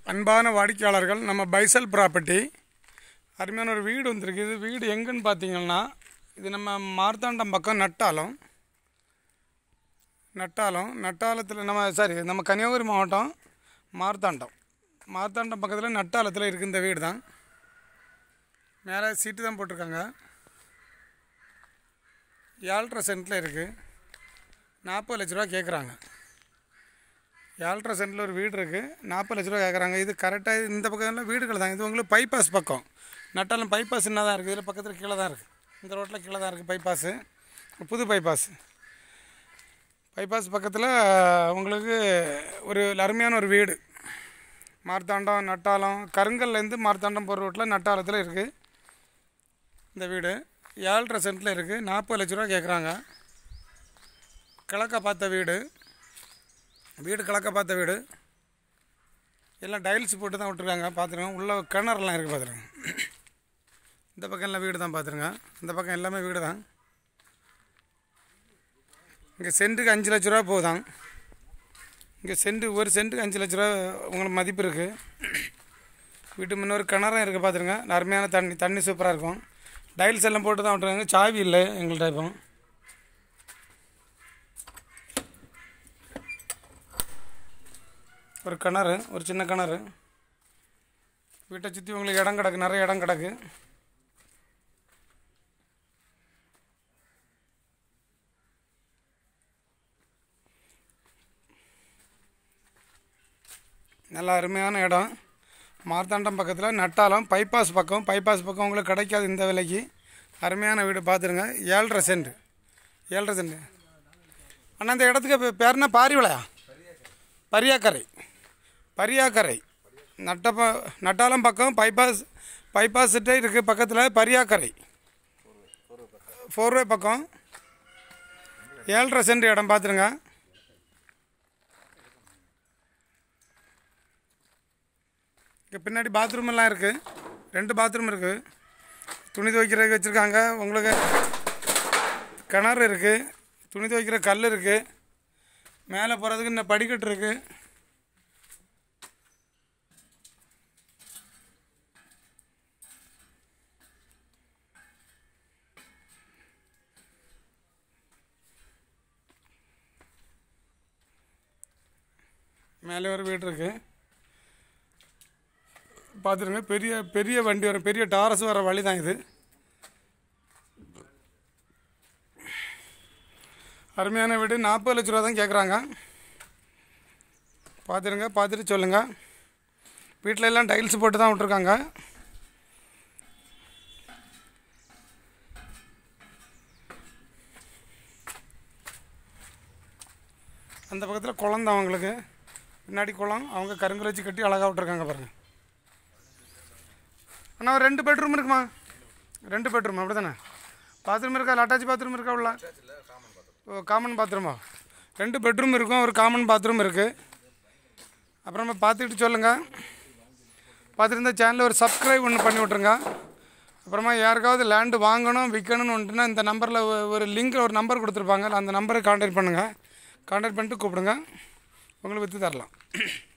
அன்பான வாடிக்கையாளர்கள் நம்ம பைசல் ப்ராப்பர்ட்டி அருமையான ஒரு வீடு வந்திருக்கு இது வீடு எங்கன்னு பார்த்தீங்கன்னா இது நம்ம மார்த்தாண்டம் பக்கம் நட்டாலம் நட்டாலம் நட்டாலத்தில் நம்ம சாரி நம்ம கன்னியாகுமரி மாவட்டம் மார்த்தாண்டம் மார்த்தாண்டம் பக்கத்தில் நட்டாலத்தில் இருக்குது இந்த வீடு தான் மேலே சீட்டு தான் போட்டிருக்காங்க ஏழ்ரை சென்ட்டில் இருக்குது நாற்பது லட்ச ரூபா கேட்குறாங்க ஏழ்ரை சென்ட்டில் ஒரு வீடு இருக்குது நாற்பது லட்ச ரூபா கேட்குறாங்க இது கரெக்டாக இந்த பக்கம்லாம் வீடுகள் தான் இது உங்களுக்கு பைபாஸ் பக்கம் நட்டாலும் பைபாஸ் என்ன தான் இருக்குது இதில் பக்கத்தில் கீழே தான் இருக்குது இந்த ரோட்டில் கீழே தான் இருக்குது பைபாஸு புது பைபாஸ் பைபாஸ் பக்கத்தில் உங்களுக்கு ஒரு அருமையான ஒரு வீடு மார்த்தாண்டம் நட்டாலம் கருங்கல்லேருந்து மார்த்தாண்டம் போகிற ரோட்டில் நட்டாலத்தில் இருக்குது இந்த வீடு ஏழ்ரை சென்ட்டில் இருக்குது நாற்பது லட்ச ரூபா கேட்குறாங்க கிழக்க பார்த்த வீடு வீடு கிழக்க பார்த்த வீடு எல்லாம் டைல்ஸ் போட்டு தான் விட்ருக்காங்க பார்த்துருங்க உள்ள கிணறுலாம் இருக்குது பார்த்துருங்க இந்த பக்கம் எல்லாம் வீடு தான் பார்த்துருங்க இந்த பக்கம் எல்லாமே வீடு தான் இங்கே சென்ட்டுக்கு அஞ்சு லட்ச ரூபா போகுதாங்க இங்கே சென்ட்டு ஒரு சென்ட்டுக்கு அஞ்சு லட்ச ரூபா உங்களுக்கு மதிப்பு இருக்குது வீட்டு முன்ன ஒரு கிணறும் இருக்குது பார்த்துருங்க அருமையான தண்ணி தண்ணி சூப்பராக இருக்கும் டைல்ஸ் எல்லாம் போட்டு தான் விட்ருக்காங்க சாவி இல்லை எங்கள்கிட்ட இப்போ ஒரு கிணறு ஒரு சின்ன கிணறு வீட்டை சுற்றி உங்களுக்கு இடம் கிடக்கு நிறைய இடம் கிடக்கு நல்ல அருமையான இடம் மார்த்தாண்டம் பக்கத்தில் நட்டாலம் பைபாஸ் பக்கம் பைபாஸ் பக்கம் உங்களுக்கு கிடைக்காது இந்த விலைக்கு அருமையான வீடு பார்த்துருங்க ஏழரை சென்ட் ஏழரை சென்ட் அண்ணா இந்த இடத்துக்கு பே- பேர் என்ன பாரிவிளையா பரியாக்கரை பரியாக்கரை நட்டப்ப நட்டாலம் பக்கம் பைபாஸ் பைபாஸ்கிட்ட இருக்குது பக்கத்தில் பரியாக்கரை ஃபோர்வே பக்கம் ஏழரை சென்ட் இடம் பார்த்துருங்க இங்கே பின்னாடி பாத்ரூம் எல்லாம் இருக்குது ரெண்டு பாத்ரூம் இருக்குது துணி துவைக்கிறதுக்கு வச்சுருக்காங்க உங்களுக்கு கிணறு இருக்குது துணி துவைக்கிற கல் இருக்குது மேலே போகிறதுக்கு இந்த படிக்கட்டு இருக்குது மேலே ஒரு வீடு இருக்குது பார்த்துருங்க பெரிய பெரிய வண்டி வரும் பெரிய டாரஸ் வர வழி தான் இது அருமையான வீடு நாற்பது லட்ச ரூபா தான் கேட்குறாங்க பார்த்துருங்க பார்த்துட்டு சொல்லுங்கள் வீட்டில் எல்லாம் டைல்ஸ் போட்டு தான் விட்ருக்காங்க அந்த பக்கத்தில் குளம் தான் அவங்களுக்கு பின்னாடி குளம் அவங்க கருங்கல் வச்சு கட்டி அழகாக விட்ருக்காங்க பாருங்கள் அண்ணா ஒரு ரெண்டு பெட்ரூம் இருக்குமா ரெண்டு பெட்ரூம் அப்படி தானே பாத்ரூம் இருக்கா அட்டாச் பாத்ரூம் இருக்கா உள்ள ஓ காமன் பாத்ரூமா ரெண்டு பெட்ரூம் இருக்கும் ஒரு காமன் பாத்ரூம் இருக்குது அப்புறமா பார்த்துக்கிட்டு சொல்லுங்கள் பார்த்துட்டு இந்த சேனலில் ஒரு சப்ஸ்கிரைப் ஒன்று பண்ணி விட்ருங்க அப்புறமா யாருக்காவது லேண்டு வாங்கணும் விற்கணும்னு வந்துட்டுனா இந்த நம்பரில் ஒரு லிங்க் ஒரு நம்பர் கொடுத்துருப்பாங்க அந்த நம்பரை கான்டாக்ட் பண்ணுங்கள் கான்டாக்ட் பண்ணிட்டு கூப்பிடுங்க உங்களுக்கு விற்று தரலாம்